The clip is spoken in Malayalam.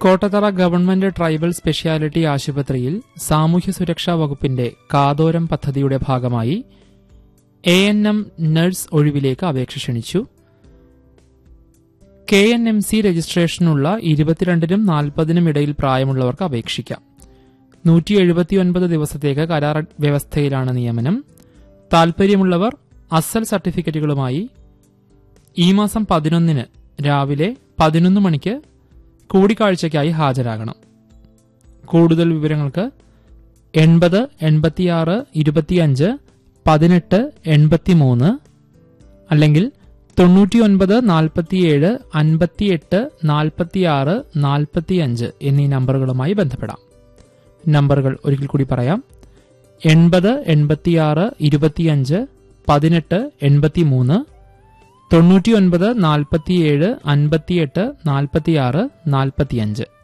കോട്ടത്തറ ഗവൺമെന്റ് ട്രൈബൽ സ്പെഷ്യാലിറ്റി ആശുപത്രിയിൽ സാമൂഹ്യ സുരക്ഷാ വകുപ്പിന്റെ കാതോരം പദ്ധതിയുടെ ഭാഗമായി എ എൻ എം നഴ്സ് ഒഴിവിലേക്ക് അപേക്ഷ ക്ഷണിച്ചു കെ എൻ എം സി രജിസ്ട്രേഷനുള്ള ഇരുപത്തിരണ്ടിനും നാൽപ്പതിനും ഇടയിൽ പ്രായമുള്ളവർക്ക് അപേക്ഷിക്കാം നൂറ്റി എഴുപത്തിയൊൻപത് ദിവസത്തേക്ക് കരാർ വ്യവസ്ഥയിലാണ് നിയമനം താൽപ്പര്യമുള്ളവർ അസൽ സർട്ടിഫിക്കറ്റുകളുമായി ഈ മാസം പതിനൊന്നിന് രാവിലെ പതിനൊന്ന് മണിക്ക് കൂടിക്കാഴ്ചയ്ക്കായി ഹാജരാകണം കൂടുതൽ വിവരങ്ങൾക്ക് എൺപത് എൺപത്തിയാറ് ഇരുപത്തിയഞ്ച് പതിനെട്ട് എൺപത്തിമൂന്ന് അല്ലെങ്കിൽ തൊണ്ണൂറ്റിയൊൻപത് നാൽപ്പത്തിയേഴ് അൻപത്തിയെട്ട് നാൽപ്പത്തിയാറ് നാൽപ്പത്തിയഞ്ച് എന്നീ നമ്പറുകളുമായി ബന്ധപ്പെടാം നമ്പറുകൾ ഒരിക്കൽ കൂടി പറയാം എൺപത് എൺപത്തിയാറ് ഇരുപത്തിയഞ്ച് പതിനെട്ട് എൺപത്തിമൂന്ന് തൊണ്ണൂറ്റിയൊൻപത് നാൽപ്പത്തിയേഴ് അൻപത്തിയെട്ട് നാൽപ്പത്തിയാറ് നാൽപ്പത്തിയഞ്ച്